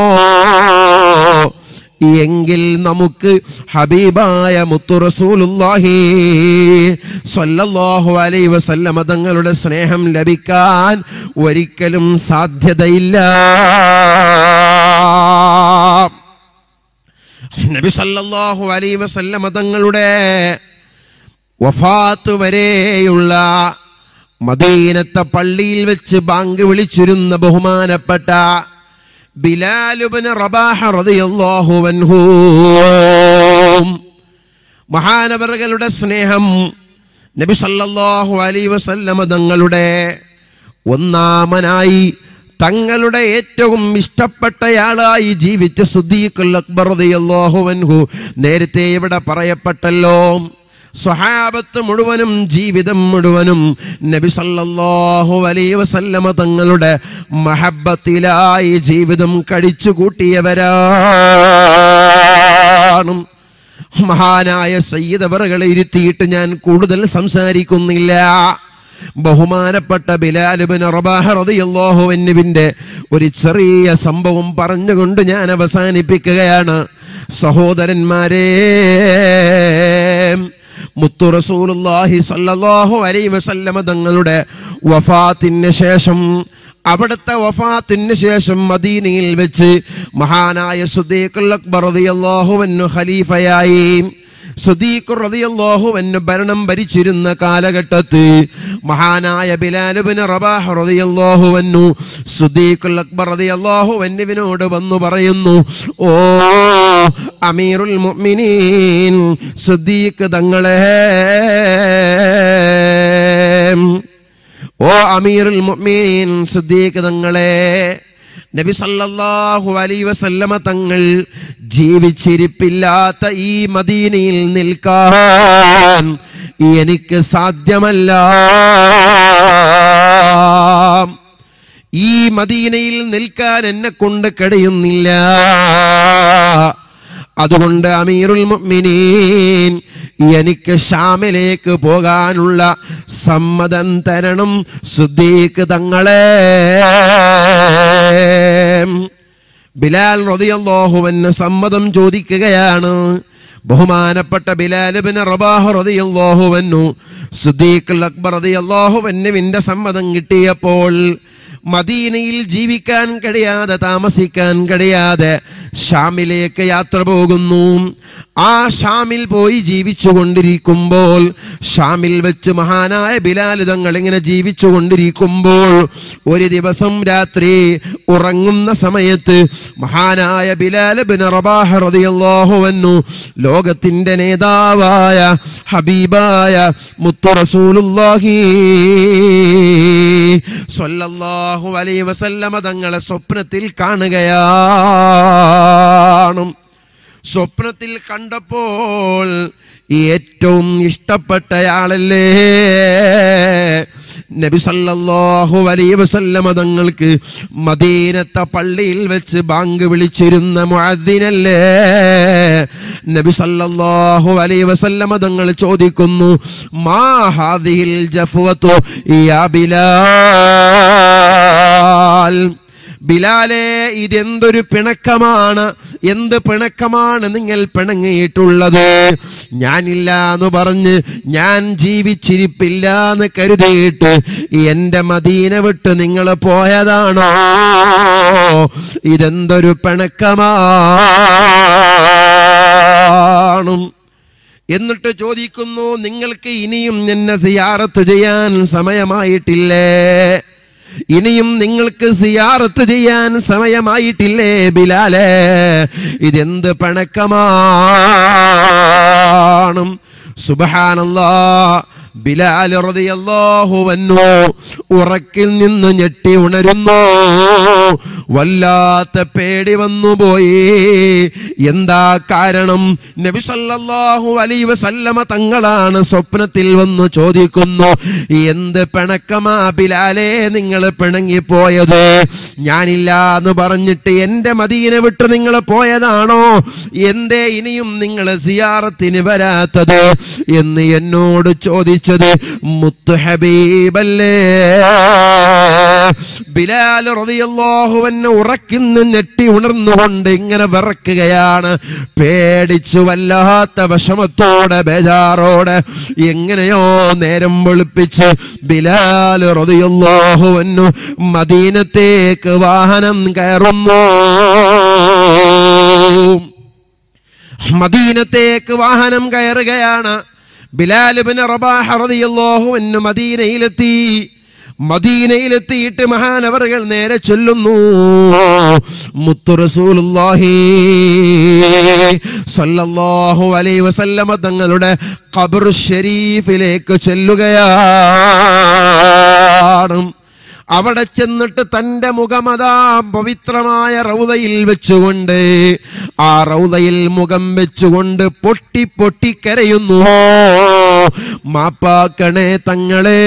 എങ്കിൽ നമുക്ക് ഹബീബായ മുത്തു റസൂലുള്ളാഹി സ്വല്ലല്ലാഹു അലൈഹി വസല്ലമ തങ്ങളുടെ സ്നേഹം ലഭിക്കാൻ ഒരിക്കലും സാധ്യതയില്ല നബി സല്ലല്ലാഹു അലൈഹി വസല്ലമ തങ്ങളുടെ വഫാത്ത് വരെയുള്ള മദീനത്തെ പള്ളിയിൽ വെച്ച് ബാങ്ക് വിളിച്ചിരുന്ന ബഹുമാനപ്പെട്ട ബിലാലുബിന് റബാഹ റളിയല്ലാഹു അൻഹു മഹാനവറുകളുടെ സ്നേഹം നബി സല്ലല്ലാഹു അലൈഹി വസല്ലമ തങ്ങളുടെ ഒന്നാമനായി തങ്ങളുടെ ഏറ്റവും ഇഷ്ടപ്പെട്ടയാളായി ജീവിച്ച സുദ്ദീഖുൽ അക്ബർ റളിയല്ലാഹു അൻഹു നേരത്തെ ഇവിടെ പറയപ്പെട്ടല്ലോ സ്വഹാബത്ത് മുഴുവനും ജീവിതം മുഴുവനും നബി സല്ലല്ലാഹു അലൈഹി വസല്ലമ തങ്ങളുടെ മഹബത്തിലായി ജീവിതം കഴിച്ചു കൂട്ടിയവരാണ് മഹാനായ സയ്യിദ് അവറുകളെ ഇരുത്തിയിട്ട് ഞാൻ കൂടുതൽ സംസാരിക്കുന്നില്ല ബഹുമാനപ്പെട്ട ബിലാലുബിൻ റബാഹറിയാഹുവിൻ്റെ ഒരു ചെറിയ സംഭവം പറഞ്ഞുകൊണ്ട് ഞാൻ അവസാനിപ്പിക്കുകയാണ് സഹോദരന്മാരെ മുത്തു റസൂലുള്ളാഹി സല്ലല്ലാഹു അലൈഹി വസല്ലമ തങ്ങളുടെ വഫാത്തിന് ശേഷം അവിടുത്തെ വഫാത്തിന് ശേഷം മദീനയിൽ വെച്ച് മഹാനായ സുദീഖുൽ അക്ബർ റളിയല്ലാഹു അൻഹു ഖലീഫയായി സുദീഖുർ റളിയല്ലാഹു അൻഹു ഭരണം ഭരിച്ചിരുന്ന കാലഘട്ടത്ത് മഹാനായ ബിലാൽ ഇബ്നു റബാഹ് റളിയല്ലാഹു അൻഹു സുദീഖുൽ അക്ബർ റളിയല്ലാഹു അൻഹുവിനോട് വന്നു പറയുന്നു ഓ അമീറുൽ മുഅ്മിനീൻ സുദീഖ് തങ്ങളെ ഓ അമീറുൽ മുഅ്മിനീൻ സിദ്ദീഖ് തങ്ങളെ നബി സല്ലല്ലാഹു അലൈഹി വസല്ലമ തങ്ങൾ ജീവിച്ചിരിപ്പില്ലാത്ത ഈ മദീനയിൽ നിൽക്കാൻ എനിക്ക് സാധ്യമല്ല ഈ മദീനയിൽ നിൽക്കാൻ എന്നെ കൊണ്ട് കഴിയുന്നില്ല അതുകൊണ്ട് അമീറുൽ മുഅ്മിനീൻ എനിക്ക് ഷാമിലേക്ക് പോകാനുള്ള സമ്മതം തരണം സുദ്ദീഖ് തങ്ങളെ ബിലാൽ റളിയല്ലാഹുവിന് സമ്മതം ചോദിക്കുകയാണ് ബഹുമാനപ്പെട്ട ബിലാൽ ബിൻ റബാഹ് റളിയല്ലാഹുവന്നു സുദ്ദീഖ് അക്ബർ റളിയല്ലാഹുവന്നുവിന്റെ സമ്മതം കിട്ടിയപ്പോൾ മദീനയിൽ ജീവിക്കാൻ കഴിയാതെ താമസിക്കാൻ കഴിയാതെ ഷാമിലേക്ക് യാത്ര പോകുന്നു ആ ഷാമിൽ പോയി ജീവിച്ചു കൊണ്ടിരിക്കുമ്പോൾ ഷാമിൽ വെച്ച് മഹാനായ ബിലാൽ തങ്ങൾ ഇങ്ങനെ ജീവിച്ചു കൊണ്ടിരിക്കുമ്പോൾ ഒരു ദിവസം രാത്രി ഉറങ്ങുന്ന സമയത്ത് മഹാനായ ബിലാൽ ബിൻ റബാഹ് റളിയല്ലാഹു അൻഹു ലോകത്തിന്റെ നേതാവായ ഹബീബായ മുത്തു റസൂലുള്ളാഹി സ്വല്ലല്ലാഹു അലൈഹി വസല്ലമ തങ്ങളെ സ്വപ്നത്തിൽ കാണുകയാണ് സ്വപ്നത്തിൽ കണ്ടപ്പോൾ ഏറ്റവും ഇഷ്ടപ്പെട്ടയാളല്ലേ നബി സല്ലല്ലാഹു അലൈഹി വസല്ലമ തങ്ങൾക്ക് മദീനത്തെ പള്ളിയിൽ വെച്ച് ബാങ്ക് വിളിച്ചിരുന്ന മുഅദ്ദിനല്ലേ നബി സല്ലല്ലാഹു അലൈഹി വസല്ലമ തങ്ങൾ ചോദിക്കുന്നു മാ ഹാദിഹിൽ ജഫ്വത്തു യാ ബിലാൽ ബിലാലെ ഇതെന്തൊരു പിണക്കമാണ് എന്ത് പിണക്കമാണ് നിങ്ങൾ പിണങ്ങിയിട്ടുള്ളത് ഞാനില്ല എന്ന് പറഞ്ഞ് ഞാൻ ജീവിച്ചിരിപ്പില്ല എന്ന് കരുതിയിട്ട് എന്റെ മദീന വിട്ട് നിങ്ങൾ പോയതാണോ ഇതെന്തൊരു പിണക്കമാണ് എന്നിട്ട് ചോദിക്കുന്നു നിങ്ങൾക്ക് ഇനിയും എന്നെ സിയാറത്ത് ചെയ്യാൻ സമയമായിട്ടില്ലേ ഇനിയും നിങ്ങൾക്ക് സിയാറത്ത് ചെയ്യാൻ സമയമായിട്ടില്ലേ ബിലാലെ ഇതെന്ത് പിണക്കമാണ് സുബഹാനല്ലാ ബിലാൽ റളിയല്ലാഹു അൻഹു ഉറക്കിൽ നിന്ന് ഞെട്ടി ഉണരുന്നു വല്ലാത്ത പേടി വന്നുപോയി എന്താ കാരണം നബി സല്ലല്ലാഹു അലൈഹി വസല്ലമ തങ്ങളാണ് സ്വപ്നത്തിൽ വന്ന് ചോദിക്കുന്നു എന്ത് പിണക്കമാ ബിലാലെ നിങ്ങൾ പിണങ്ങിപ്പോയത് ഞാനില്ല എന്ന് പറഞ്ഞിട്ട് എൻ്റെ മദീന വിട്ട് നിങ്ങൾ പോയതാണോ എന്തേ ഇനിയും നിങ്ങൾ സിയാറത്തിന് വരാത്തത് എന്ന് എന്നോട് ചോദിച്ചത് മുത്തു ഹബീബല്ലേ ബിലാൽ റളിയല്ലാഹു അൻഹു ഉറക്കിന്ന് ഞെട്ടി ഉണർന്നുകൊണ്ട് ഇങ്ങനെ വിറക്കുകയാണ് പേടിച്ചു വല്ലാത്ത വിഷമത്തോടെ ബേജാറോടെ എങ്ങനെയോ നേരം വെളുപ്പിച്ച് ബിലാൽ റളിയല്ലാഹു അൻഹു മദീനത്തേക്ക് വാഹനം കയറുന്നു മദീനത്തേക്ക് വാഹനം കയറുകയാണ് ബിലാൽ ബിൻ റബാഹ റളിയല്ലാഹു അൻഹു മദീനയിലെത്തി മദീനയിലെത്തിയിട്ട് മഹാനവറുകൾ നേരെ ചൊല്ലുന്നു മുത്തു റസൂലുള്ളാഹി സല്ലല്ലാഹു അലൈഹി വസല്ലമ തങ്ങളുടെ ഖബർ ഷരീഫിലേക്ക് ചെല്ലുകയാണ് അവിടെ ചെന്നിട്ട് തന്റെ മുഖമതാ പവിത്രമായ റൗദയിൽ വെച്ചുകൊണ്ട് ആ റൗദയിൽ മുഖം വെച്ചുകൊണ്ട് പൊട്ടി പൊട്ടി കരയുന്നു മാപ്പാക്കണേ തങ്ങളെ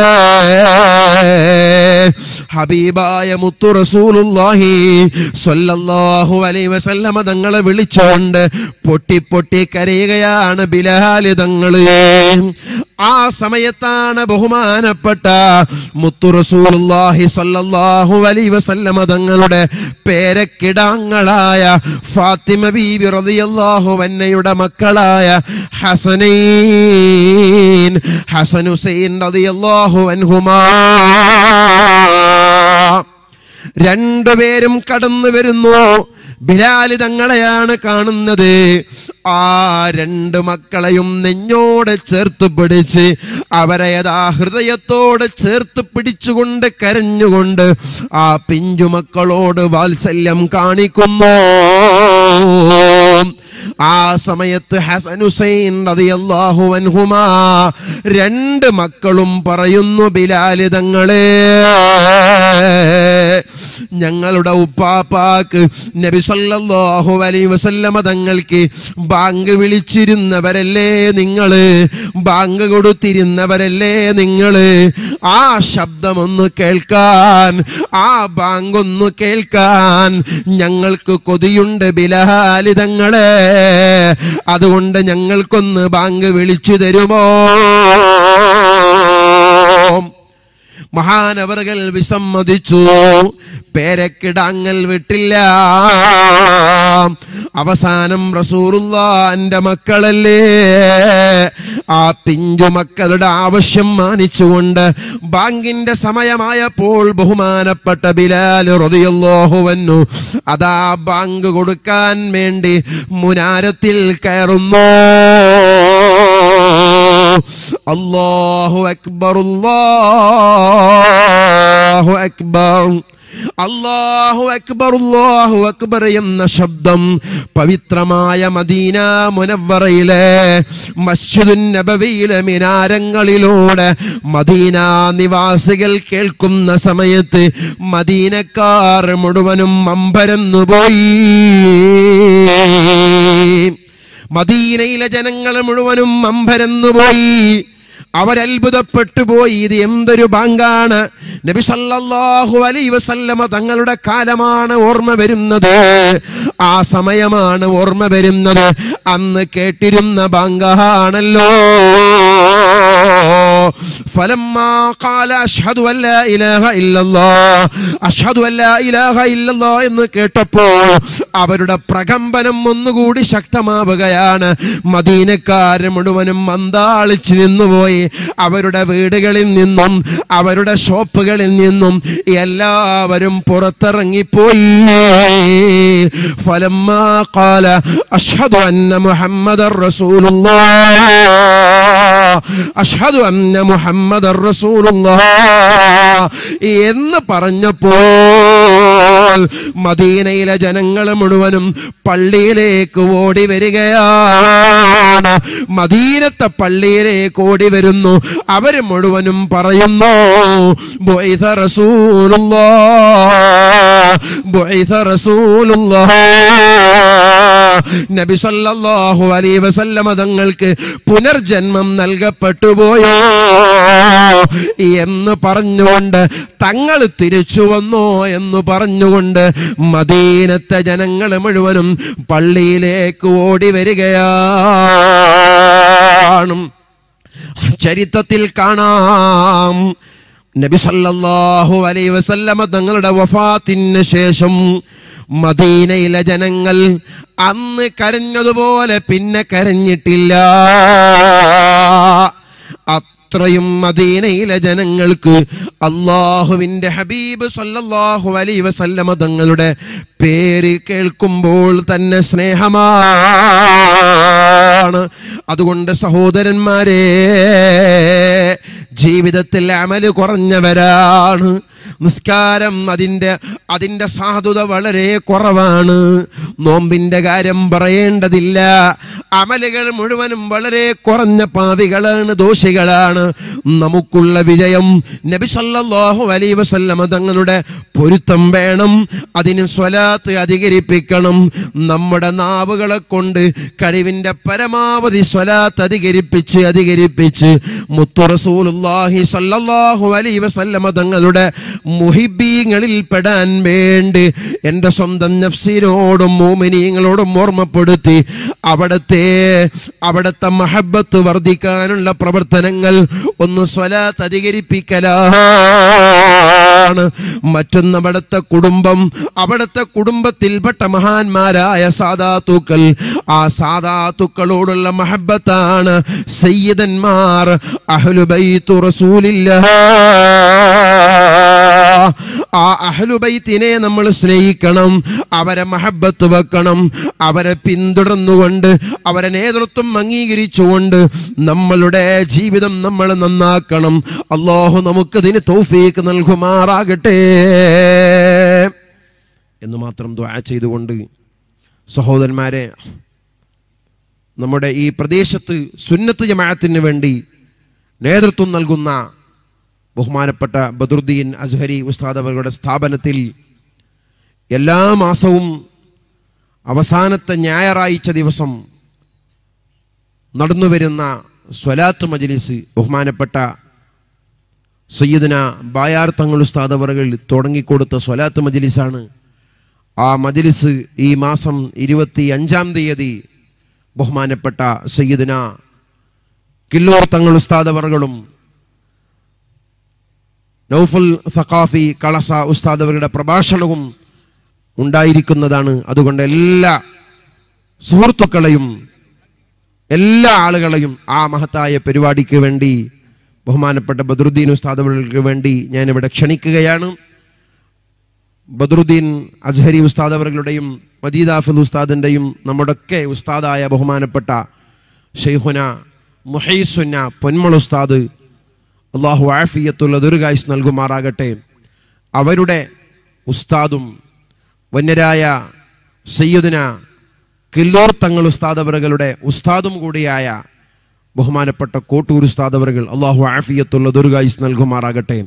ഹബീബായ മുത്തു റസൂലുള്ളാഹി സ്വല്ലല്ലാഹു അലൈഹി വസല്ലമ തങ്ങളെ വിളിച്ചുകൊണ്ട് പൊട്ടി പൊട്ടി കരയുകയാണ് ബിലാല് തങ്ങള് ആ സമയത്താണ് ബഹുമാനപ്പെട്ട മുത്തു റസൂലുള്ളാഹി സ്വല്ലല്ലാഹു അലൈഹി വസല്ലമ തങ്ങളുടെ പേരക്കിടാങ്ങളായ ഫാത്തിമ ബീബി റളിയല്ലാഹു അൻഹയുടെ മക്കളായ ഹസനൈൻ ഹസൻ ഹുസൈൻ റളിയല്ലാഹു അൻഹുമാ രണ്ടുപേരും കടന്നു വരുന്നു ബിലാല് തങ്ങളെയാണ് കാണുന്നത് ആ രണ്ട് മക്കളെയും നെഞ്ഞോട് ചേർത്ത് പിടിച്ച് അവരെ യഥാ ഹൃദയത്തോട് ചേർത്ത് പിടിച്ചുകൊണ്ട് കരഞ്ഞുകൊണ്ട് ആ പിഞ്ചു മക്കളോട് വാത്സല്യം കാണിക്കുന്നു ആ സമയത്ത് ഹസൻ ഹുസൈൻ റളിയല്ലാഹു അൻഹുമാ രണ്ട് മക്കളും പറയുന്നു ബിലാല് തങ്ങളെ ഞങ്ങളുടെ ഉപ്പാപ്പാക്ക് നബി സല്ലല്ലാഹു അലൈഹി വസല്ലമ തങ്ങൾക്ക് ബാങ്ക് വിളിച്ചിരുന്നവരല്ലേ നിങ്ങള് ബാങ്ക് കൊടുത്തിരുന്നവരല്ലേ നിങ്ങള് ആ ശബ്ദമൊന്ന് കേൾക്കാൻ ആ ബാങ്ക് ഒന്ന് കേൾക്കാൻ ഞങ്ങൾക്ക് കൊതിയുണ്ട് ബിലാലി തങ്ങളെ അതുകൊണ്ട് ഞങ്ങൾക്കൊന്ന് ബാങ്ക് വിളിച്ചു തരുമോ മഹാനവറുകൾ വിസമ്മതിച്ചു പേരക്കിടാങ്ങൽ വിട്ടില്ല അവസാനം റസൂറുല്ലാന്റെ മക്കളല്ലേ ആ പിഞ്ചു മക്കളുടെ ആവശ്യം മാനിച്ചുകൊണ്ട് ബാങ്കിന്റെ സമയമായപ്പോൾ ബഹുമാനപ്പെട്ട ബിലാൽ റതിയല്ലോഹുവന്നു അതാ ബാങ്ക് കൊടുക്കാൻ വേണ്ടി മുനാരത്തിൽ കയറുന്നു അല്ലാഹു അക്ബർ അല്ലാഹു അക്ബർ അല്ലാഹു അക്ബർ അല്ലാഹു അക്ബർ എന്ന ശബ്ദം പവിത്രമായ മദീന മുനവറയിലെ മസ്ജിദുൻ നബവിയിലെ മിനാരങ്ങളിലൂടെ മദീന നിവാസികൾ കേൾക്കുന്ന സമയത്ത് മദീനക്കാർ മുഴുവനും അമ്പരന്നു പോയി മദീനയിലെ ജനങ്ങൾ മുഴുവനും അമ്പരന്നു പോയി അവരത്ഭുതപ്പെട്ടു പോയി ഇത് എന്തൊരു ബാങ്കാണ് നബി സല്ലല്ലാഹു അലൈഹി വസല്ലമ തങ്ങളുടെ കാലമാണ് ഓർമ്മ വരുന്നത് ആ സമയമാണ് ഓർമ്മ വരുന്നത് അന്ന് കേട്ടിരുന്ന ബാങ്കാണല്ലോ ഫലമ്മാ ഖാല അഷ്ഹദു അല്ലാ ഇലാഹ ഇല്ലല്ലാഹ് അഷ്ഹദു അല്ലാ ഇലാഹ ഇല്ലല്ലാഹ് എന്ന് കേട്ടപ്പോൾ അവരുടെ പ്രകമ്പനം ഒന്നുകൂടി ശക്തമാവുകയാണ് മദീനക്കാര് മുഴുവനും മന്താളിച്ച് നിന്നുപോയി അവരുടെ വീടുകളിൽ നിന്നും അവരുടെ ഷോപ്പുകളിൽ നിന്നും എല്ലാവരും പുറത്തിറങ്ങിപ്പോയി ഫലമ്മാ ഖാല അഷ്ഹദു അന്ന മുഹമ്മദർ റസൂലുള്ളാഹ് അഷ്ഹദു അന്ന മുഹമ്മദർ റസൂലുള്ളാഹ് എന്ന് പറഞ്ഞപ്പോൾ മദീനയിലെ ജനങ്ങൾ മുഴുവനും പള്ളിയിലേക്ക് ഓടി വരികയാണ് മദീനത്തെ പള്ളിയിലേക്ക് ഓടി വരുന്നു അവര് മുഴുവനും പറയുന്നു ബുഇസ റസൂലുള്ളാഹ് ബുഇസ റസൂലുള്ളാഹ് നബി സല്ലല്ലാഹു അലൈഹി വസല്ലമ തങ്ങൾക്ക് പുനർജന്മം നൽകപ്പെട്ടു പോയോ എന്ന് പറഞ്ഞുകൊണ്ട് തങ്ങൾ തിരിച്ചു വന്നോ എന്ന് പറഞ്ഞുകൊണ്ട് മദീനത്തെ ജനങ്ങൾ മുഴുവനും പള്ളിയിലേക്ക് ഓടി വരികയാണ് ചരിത്രത്തിൽ കാണാം നബി സല്ലല്ലാഹു അലൈഹി വസല്ലമ തങ്ങളുടെ വഫാത്തിന് ശേഷം മദീനയിലെ ജനങ്ങൾ അന്ന് കരഞ്ഞതുപോലെ പിന്നെ കരഞ്ഞിട്ടില്ല അത്രയും മദീനയിലെ ജനങ്ങൾക്ക് അള്ളാഹുവിൻ്റെ ഹബീബ് സല്ലല്ലാഹു അലൈഹി വസല്ലമ തങ്ങളുടെ പേര് കേൾക്കുമ്പോൾ തന്നെ സ്നേഹമാണ് അതുകൊണ്ട് സഹോദരന്മാരെ ജീവിതത്തിൽ അമല് കുറഞ്ഞവരാണ് നിസ്കാരം അതിൻ്റെ അതിൻ്റെ സാധുത വളരെ കുറവാണ് നോമ്പിൻ്റെ കാര്യം പറയേണ്ടതില്ല അമലുകൾ മുഴുവനും വളരെ കുറഞ്ഞ പാവികളാണ് ദോഷികളാണ് നമുക്കുള്ള വിജയം നബി സല്ലല്ലാഹു അലൈഹി വസല്ലമ തങ്ങളുടെ പൊരുത്തം വേണം അതിന് സ്വലാത്ത് അധികരിപ്പിക്കണം നമ്മുടെ നാവുകളെ കൊണ്ട് കഴിവിൻ്റെ പരമാവധി സ്വലാത്ത് അധികരിപ്പിച്ച് അധികരിപ്പിച്ച് മുത്തു റസൂലുള്ളാഹി സല്ലല്ലാഹു അലൈഹി വസല്ലമ തങ്ങളുടെ മുഹിബീങ്ങളിൽ പെടാൻ വേണ്ടി എൻ്റെ സ്വന്തം നഫ്സിനോടും മോമിനീങ്ങളോടും ഓർമ്മപ്പെടുത്തി അവിടത്തെ അവിടുത്തെ മഹബത്ത് വർദ്ധിക്കാനുള്ള പ്രവർത്തനങ്ങൾ ഒന്ന് സ്വലാത്ത് അധികരിപ്പിക്കലാണ് മറ്റൊന്ന് അവിടുത്തെ കുടുംബം അവിടുത്തെ കുടുംബത്തിൽപ്പെട്ട മഹാന്മാരായ സാധാത്തുക്കൾ ആ സാധാത്തുക്കളോടുള്ള മഹബത്താണ് സയ്യിദന്മാർ അഹ്ലുബൈത്തു റസൂലില്ലാ ആ അഹ്ലുബൈത്തിനെ നമ്മൾ സ്നേഹിക്കണം അവരെ മഹബത്ത് വെക്കണം അവരെ പിന്തുടർന്നുകൊണ്ട് അവരെ നേതൃത്വം അംഗീകരിച്ചുകൊണ്ട് നമ്മളുടെ ജീവിതം നമ്മൾ നന്നാക്കണം അള്ളാഹു നമുക്കതിന് തൗഫീക്ക് നൽകുമാറാകട്ടെ എന്ന് മാത്രം ദ്വാ ചെയ്തുകൊണ്ട് സഹോദരന്മാരെ നമ്മുടെ ഈ പ്രദേശത്ത് സുന്നത്ത് ജമാഅത്തിന് വേണ്ടി നേതൃത്വം നൽകുന്ന ബഹുമാനപ്പെട്ട ബദറുദ്ദീൻ അസ്ഹരി ഉസ്താദ് അവരുടെ സ്ഥാപനത്തിൽ എല്ലാ മാസവും അവസാനത്തെ ഞായറാഴ്ച ദിവസം നടന്നുവരുന്ന സ്വലാത്ത് മജ്ലിസ് ബഹുമാനപ്പെട്ട സയ്യിദന ബായാർ തങ്ങൾ ഉസ്താദ് അവറുകൾ തുടങ്ങിക്കൊടുത്ത സ്വലാത്ത് മജ്ലിസാണ് ആ മജ്ലിസ് ഈ മാസം ഇരുപത്തി അഞ്ചാം തീയതി ബഹുമാനപ്പെട്ട സയ്യിദന കില്ലൂർ തങ്ങൾ ഉസ്താദ് അവറുകളും നൗഫൽ സഖാഫി കളസ ഉസ്താദ് അവരുടെ പ്രഭാഷണവും ഉണ്ടായിരിക്കുന്നതാണ് അതുകൊണ്ട് എല്ലാ സുഹൃത്തുക്കളെയും എല്ലാ ആളുകളെയും ആ മഹത്തായ പരിപാടിക്ക് വേണ്ടി ബഹുമാനപ്പെട്ട ബദറുദ്ദീൻ ഉസ്താദ് അവർക്ക് വേണ്ടി ഞാനിവിടെ ക്ഷണിക്കുകയാണ് ബദറുദ്ദീൻ അസ്ഹരി ഉസ്താദ് അവர்களுടെയും മജീദ് ആഫിദ് ഉസ്താദിൻ്റെയും നമ്മുടെയൊക്കെ ഉസ്താദായ ബഹുമാനപ്പെട്ട ഷെയ്ഖുന മുഹൈസുന്ന പൊന്മൾ ഉസ്താദ് അള്ളാഹു ആഫിയത്തുള്ള ദീർഘായുസ് നൽകുമാറാകട്ടെ അവരുടെ ഉസ്താദും വന്യരായ സയ്യിദിന കില്ലോർ തങ്ങൾ ഉസ്താദ് അവറുകളുടെ ഉസ്താദും കൂടിയായ ബഹുമാനപ്പെട്ട കോട്ടൂർ ഉസ്താദ് അവറുകൾ അള്ളാഹു ആഫിയത്തുള്ള ദീർഘായുസ് നൽകുമാറാകട്ടെ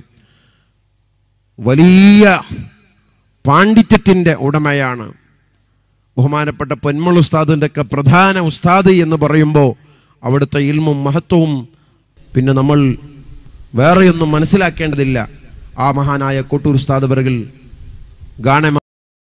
വലിയ പാണ്ഡിത്യത്തിൻ്റെ ഉടമയാണ് ബഹുമാനപ്പെട്ട പൊന്മൾ ഉസ്താദിൻ്റെ ഒക്കെ പ്രധാന ഉസ്താദ് എന്ന് പറയുമ്പോൾ അവിടുത്തെ ഇൽമും മഹത്വവും പിന്നെ നമ്മൾ വേറെയൊന്നും മനസ്സിലാക്കേണ്ടതില്ല ആ മഹാനായ കോട്ടൂർ ഉസ്താദ് അവറുകൾ ഗാനമ